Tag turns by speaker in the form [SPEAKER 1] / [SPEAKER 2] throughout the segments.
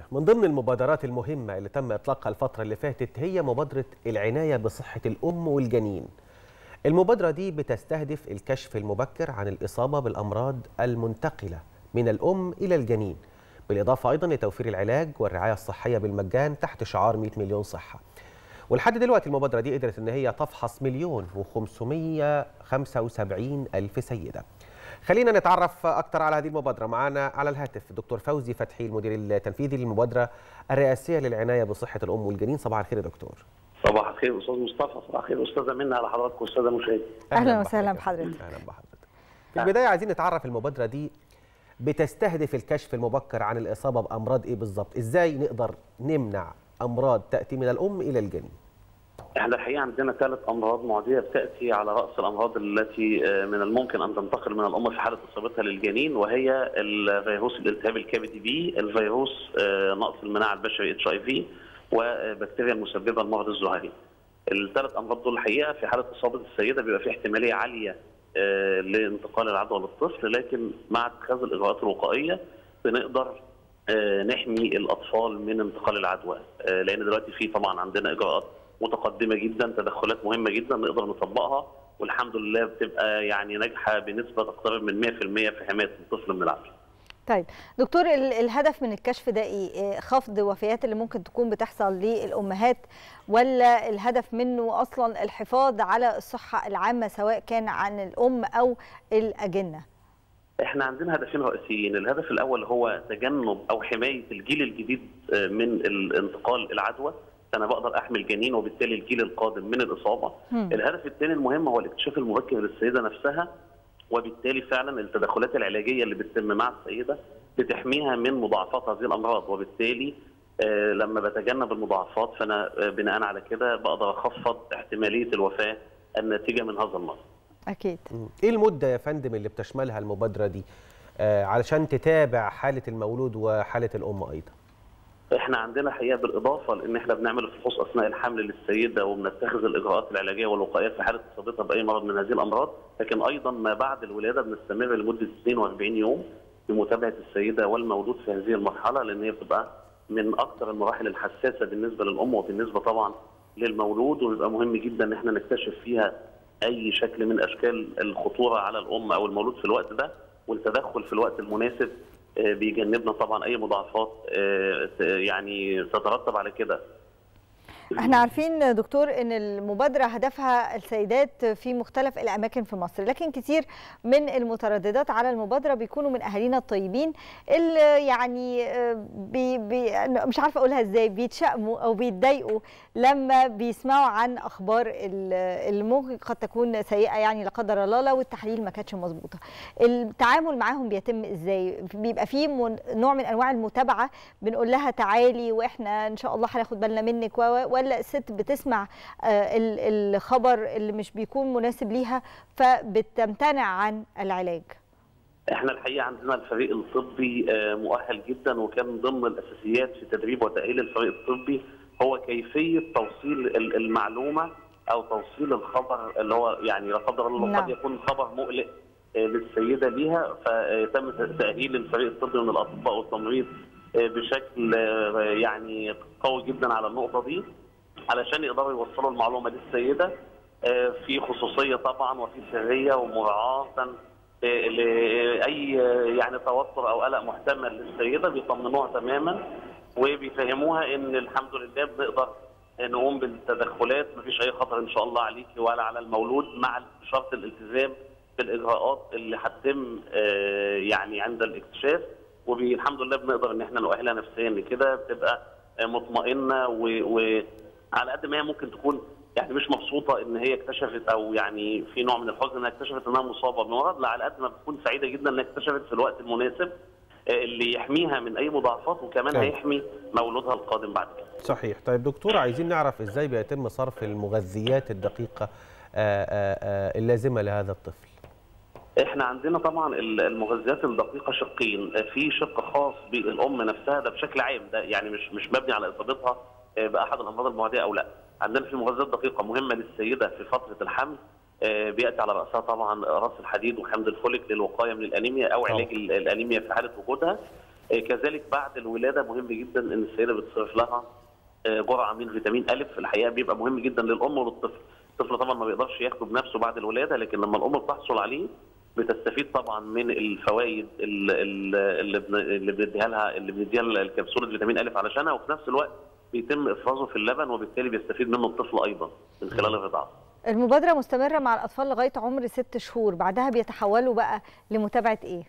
[SPEAKER 1] من ضمن المبادرات المهمة اللي تم إطلاقها الفترة اللي فاتت هي مبادرة العناية بصحة الأم والجنين المبادرة دي بتستهدف الكشف المبكر عن الإصابة بالأمراض المنتقلة من الأم إلى الجنين بالإضافة أيضا لتوفير العلاج والرعاية الصحية بالمجان تحت شعار 100 مليون صحة ولحد دلوقتي المبادرة دي قدرت إن هي تفحص مليون و575 ألف سيدة خلينا نتعرف أكثر على هذه المبادرة معنا على الهاتف الدكتور فوزي فتحي المدير التنفيذي للمبادرة الرئاسية للعناية بصحة الأم والجنين صباح الخير يا دكتور
[SPEAKER 2] صباح الخير استاذ مصطفى صباح الخير استاذه منى على حضراتكم والساده المشاهدين
[SPEAKER 3] اهلا وسهلا بحضرتك
[SPEAKER 1] اهلا بحضرتك في البدايه عايزين نتعرف المبادره دي بتستهدف الكشف المبكر عن الاصابه بامراض ايه بالظبط ازاي نقدر نمنع امراض تاتي من الام الى الجنين
[SPEAKER 2] احنا الحقيقه عندنا ثلاث امراض معديه بتاتي على راس الامراض التي من الممكن ان تنتقل من الام في حاله اصابتها للجنين وهي الفيروس الالتهاب الكبدي بي الفيروس نقص المناعه البشري اتش اي في وبكتيريا المسببه لمرض الزهري. الثلاث امراض دول الحقيقه في حاله اصابه السيده بيبقى في احتماليه عاليه آه لانتقال العدوى للطفل لكن مع اتخاذ الاجراءات الوقائيه بنقدر آه نحمي الاطفال من انتقال العدوى آه لان دلوقتي في طبعا عندنا اجراءات متقدمه جدا تدخلات مهمه جدا نقدر نطبقها والحمد لله بتبقى يعني ناجحه بنسبه تقترب من 100% في حمايه الطفل من العدوى.
[SPEAKER 3] طيب دكتور الهدف من الكشف ده ايه خفض وفيات اللي ممكن تكون بتحصل للامهات ولا الهدف منه اصلا الحفاظ على الصحه العامه سواء كان عن الام او الاجنه
[SPEAKER 2] احنا عندنا هدفين رئيسيين الهدف الاول هو تجنب او حمايه الجيل الجديد من الانتقال العدوى انا بقدر احمي الجنين وبالتالي الجيل القادم من الاصابه م. الهدف الثاني المهم هو الاكتشاف المبكر للسيده نفسها وبالتالي فعلا التدخلات العلاجيه اللي بتتم مع السيده بتحميها من مضاعفات هذه الامراض وبالتالي آه لما بتجنب المضاعفات فانا آه بناء على كده بقدر اخفض احتماليه الوفاه الناتجه من هذا المرض.
[SPEAKER 3] اكيد.
[SPEAKER 1] ايه المده يا فندم اللي بتشملها المبادره دي آه علشان تتابع حاله المولود وحاله الام ايضا؟
[SPEAKER 2] احنا عندنا حقيقه بالاضافه لان احنا بنعمل الفحوص اثناء الحمل للسيده وبنتخذ الاجراءات العلاجيه والوقائيه في حاله اصابتها باي مرض من هذه الامراض، لكن ايضا ما بعد الولاده بنستمر لمده 42 يوم بمتابعه السيده والمولود في هذه المرحله لان هي بتبقى من اكثر المراحل الحساسه بالنسبه للام وبالنسبه طبعا للمولود وبيبقى مهم جدا ان احنا نكتشف فيها اي شكل من اشكال الخطوره على الام او المولود في الوقت ده والتدخل في الوقت المناسب بيجنبنا طبعا اي مضاعفات يعني تترتب على كده
[SPEAKER 3] احنا عارفين دكتور ان المبادره هدفها السيدات في مختلف الاماكن في مصر لكن كتير من المترددات على المبادره بيكونوا من اهالينا الطيبين اللي يعني بي بي مش عارفه اقولها ازاي بيتشائموا او بيتضايقوا لما بيسمعوا عن اخبار اللي ممكن قد تكون سيئه يعني لا قدر الله لو التحليل ما كانتش مظبوطه التعامل معاهم بيتم ازاي بيبقى في نوع من انواع المتابعه بنقول لها تعالي واحنا ان شاء الله هناخد بالنا منك و ولا الست بتسمع الخبر اللي مش بيكون مناسب ليها فبتمتنع عن العلاج
[SPEAKER 2] احنا الحقيقه عندنا الفريق الطبي مؤهل جدا وكان ضمن الاساسيات في تدريب وتاهيل الفريق الطبي هو كيفيه توصيل المعلومه او توصيل الخبر اللي هو يعني لا قدر الله نعم. قد يكون خبر مقلق للسيده ليها فتم تاهيل الفريق الطبي من الاطباء والتمريض بشكل يعني قوي جدا على النقطه دي علشان يقدروا يوصلوا المعلومه للسيده في خصوصيه طبعا وفي سريه ومراعاه لاي يعني توتر او قلق محتمل للسيده بيطمنوها تماما وبيفهموها ان الحمد لله بنقدر نقوم بالتدخلات مفيش اي خطر ان شاء الله عليكي ولا على المولود مع شرط الالتزام بالاجراءات اللي هتتم يعني عند الاكتشاف والحمد لله بنقدر ان احنا نؤهلها نفسيا لكده بتبقى مطمئنه وعلى قد ما هي ممكن تكون يعني مش مبسوطه ان هي اكتشفت او يعني في نوع من الحزن انها اكتشفت انها مصابه بمرض لا على قد ما بتكون سعيده جدا انها اكتشفت في الوقت المناسب اللي يحميها من اي مضاعفات وكمان
[SPEAKER 1] طيب.
[SPEAKER 2] هيحمي مولودها القادم بعد كده.
[SPEAKER 1] صحيح طيب دكتور عايزين نعرف ازاي بيتم صرف المغذيات الدقيقه آآ آآ اللازمه لهذا الطفل.
[SPEAKER 2] احنا عندنا طبعا المغذيات الدقيقه شقين في شق خاص بالام نفسها ده بشكل عام ده يعني مش مش مبني على اصابتها باحد الامراض المعديه او لا عندنا في مغذيات دقيقه مهمه للسيده في فتره الحمل بياتي على راسها طبعا راس الحديد وحمض الفوليك للوقايه من الانيميا او علاج الانيميا في حاله وجودها كذلك بعد الولاده مهم جدا ان السيده بتصرف لها جرعه من فيتامين الف الحقيقه بيبقى مهم جدا للام وللطفل الطفل طبعا ما بيقدرش ياخده بنفسه بعد الولاده لكن لما الام بتحصل عليه بتستفيد طبعا من الفوائد اللي اللي بنديها لها اللي بنديها الكبسوله فيتامين الف علشانها وفي نفس الوقت بيتم افرازه في اللبن وبالتالي بيستفيد منه الطفل ايضا من خلال الرضاعه.
[SPEAKER 3] المبادره مستمره مع الاطفال لغايه عمر ست شهور بعدها بيتحولوا بقى لمتابعه ايه؟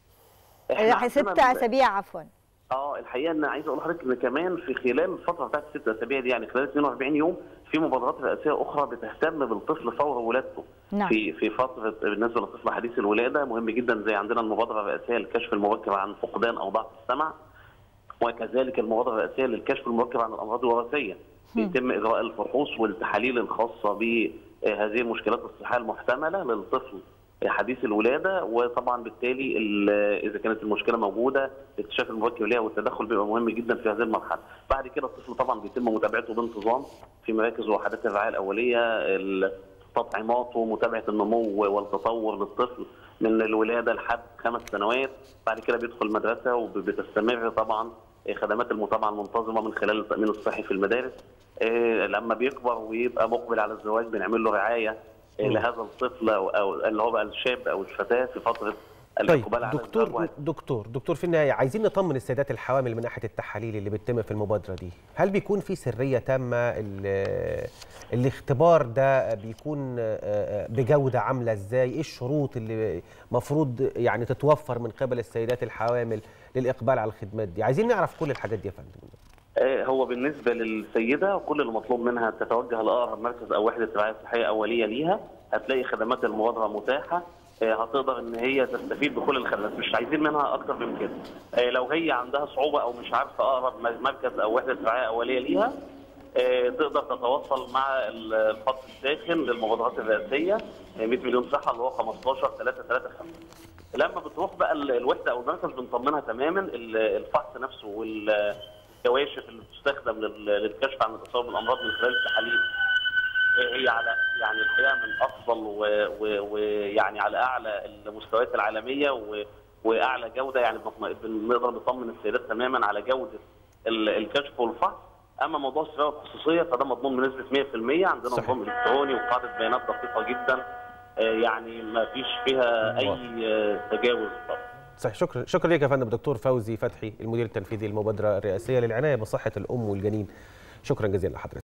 [SPEAKER 3] ست اسابيع عفوا.
[SPEAKER 2] اه الحقيقه ان عايز اقول لحضرتك ان كمان في خلال الفتره بتاعت الست اسابيع دي يعني خلال 42 يوم في مبادرات رئاسيه اخرى بتهتم بالطفل فور ولادته.
[SPEAKER 3] نعم.
[SPEAKER 2] في في فتره بالنسبه للطفل حديث الولاده مهم جدا زي عندنا المبادره الرئاسيه للكشف المبكر عن فقدان او ضعف السمع وكذلك المبادره الرئاسيه للكشف المبكر عن الامراض الوراثيه. يتم اجراء الفحوص والتحاليل الخاصه بهذه المشكلات الصحيه المحتمله للطفل حديث الولاده وطبعا بالتالي اذا كانت المشكله موجوده الاكتشاف المبكر ليها والتدخل بيبقى مهم جدا في هذه المرحله. بعد كده الطفل طبعا بيتم متابعته بانتظام في مراكز وحدات الرعايه الاوليه تطعيماته متابعه النمو والتطور للطفل من الولاده لحد خمس سنوات بعد كده بيدخل المدرسه وبتستمر طبعا خدمات المتابعه المنتظمه من خلال التامين الصحي في المدارس لما بيكبر ويبقى مقبل على الزواج بنعمل له رعايه لهذا الطفل او اللي هو بقى الشاب او الفتاه في فتره
[SPEAKER 1] طيب دكتور دكتور دكتور في النهايه عايزين نطمن السيدات الحوامل من ناحيه التحاليل اللي بتتم في المبادره دي هل بيكون في سريه تامه الاختبار ده بيكون بجوده عامله ازاي ايه الشروط اللي المفروض يعني تتوفر من قبل السيدات الحوامل للاقبال على الخدمات دي عايزين نعرف كل الحاجات دي يا فندم
[SPEAKER 2] هو بالنسبه للسيده كل المطلوب منها تتوجه لاقرب مركز او وحده رعايه صحيه اوليه ليها هتلاقي خدمات المبادره متاحه هتقدر ان هي تستفيد بكل الخدمات مش عايزين منها اكتر من كده لو هي عندها صعوبه او مش عارفه اقرب مركز او وحده رعايه اوليه ليها تقدر تتواصل مع الخط الساخن للمبادرات الرئاسيه 100 مليون صحه اللي هو 15 3 3 5 لما بتروح بقى الوحده او المركز بنطمنها تماما الفحص نفسه والكواشف اللي بتستخدم للكشف عن الاصابه بالامراض من خلال التحاليل هي على يعني الحقيقه من افضل ويعني على اعلى المستويات العالميه واعلى جوده يعني بنقدر نطمن السيدات تماما على جوده الكشف والفحص اما موضوع السريه والخصوصيه فده مضمون بنسبه 100% عندنا
[SPEAKER 1] صحيح.
[SPEAKER 2] نظام الكتروني وقاعده بيانات دقيقه جدا يعني ما فيش فيها اي تجاوز
[SPEAKER 1] صحيح شكرا شكرا لك يا فندم دكتور فوزي فتحي المدير التنفيذي للمبادره الرئاسيه للعنايه بصحه الام والجنين شكرا جزيلا لحضرتك